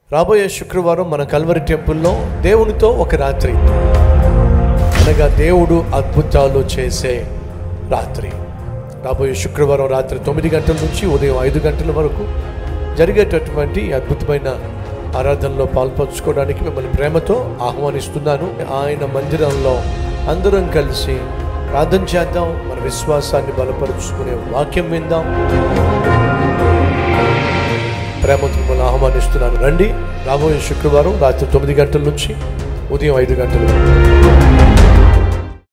రాబోయే శుక్రవారం మన కల్వరి టెంపుల్లో దేవునితో ఒక రాత్రి అనగా దేవుడు అద్భుతాలు చేసే రాత్రి రాబోయే శుక్రవారం రాత్రి తొమ్మిది గంటల నుంచి ఉదయం ఐదు గంటల వరకు జరిగేటటువంటి ఈ అద్భుతమైన ఆరాధనలో పాల్పంచుకోవడానికి మిమ్మల్ని ప్రేమతో ఆహ్వానిస్తున్నాను ఆయన మందిరంలో అందరం కలిసి ప్రార్థన చేద్దాం మన విశ్వాసాన్ని బలపరుచుకునే వాక్యం విందాం ప్రేమతో మిమ్మల్ని ఆహ్వానిస్తున్నాను రండి రాబోయే శుక్రవారం రాత్రి తొమ్మిది గంటల నుంచి ఉదయం ఐదు గంటల వరకు